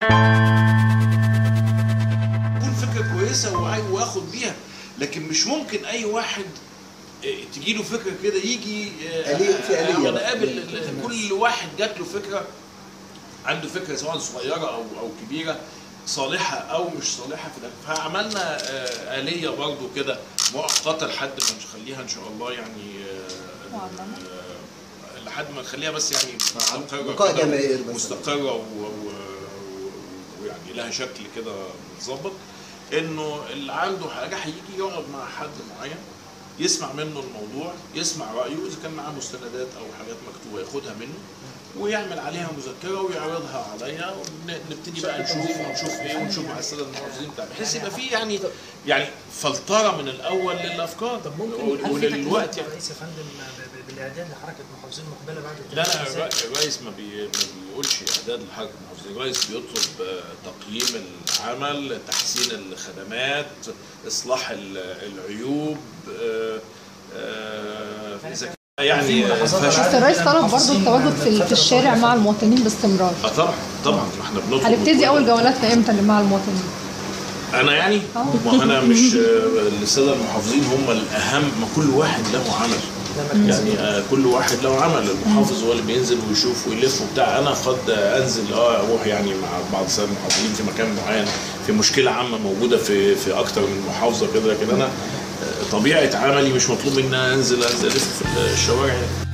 تكون فكره كويسه وعاي- واخد بيها لكن مش ممكن اي واحد تجي له فكره كده يجي آه، آلية- في آلية انا بقى. قابل ال- كل واحد جات له فكره عنده فكره سواء صغيره او او كبيره صالحه او مش صالحه في الآخر. فعملنا آه، آلية برضو كده مؤقتة لحد ما نخليها ان شاء الله يعني آه، آه، لحد ما نخليها بس يعني مستقرة بقاء كده جماهير مثلاً. مستقرة و- و- و- ويعني لها شكل كده متظبط انه اللي عنده حاجة هيجي يقعد مع حد معين يسمع منه الموضوع يسمع رأيه إذا كان معاه مستندات أو حاجات مكتوبة ياخدها منه ويعمل عليها مذكرة ويعرضها عليا ونبتدي بقى نشوف ونشوف ايه ونشوف مع السادة المحافظين بتاع بحيث يبقى في يعني يعني فلترة من الأول للأفكار طب ممكن وال- هل في وللوقت تكليف يعني الرئيس يا فندم ب- ب- بالاعداد لحركه محافظين مقبله بعد لا لا التنفيذ إزاي؟ الر- الرئيس ما, بي ما بيقولش اعداد لحركه المحافظين، الرئيس بيطلب آه، تقييم العمل، تحسين الخدمات، اصلاح ال- العيوب آه، آه، اذا كان يعني آه، ملاحظات فشل. على بس الرئيس طلب برضه التواجد في, في الشارع مع المواطنين باستمرار اه طبعا طبعا ما احنا بنطلب هنبتدي الكل. اول جولاتنا امتى اللي مع المواطنين انا يعني آه. ما انا مش آه، الساده المحافظين هم الاهم ما كل واحد له عمل يعني آه، كل واحد له عمل المحافظ هو اللي بينزل ويشوف ويلف وبتاع انا قد انزل اه اروح يعني مع بعض الساده المحافظين في مكان معين في مشكله عامه موجوده في في اكتر من محافظه كده لكن انا آه، طبيعه عملي مش مطلوب مني انزل انزل الف في الشوارع يعني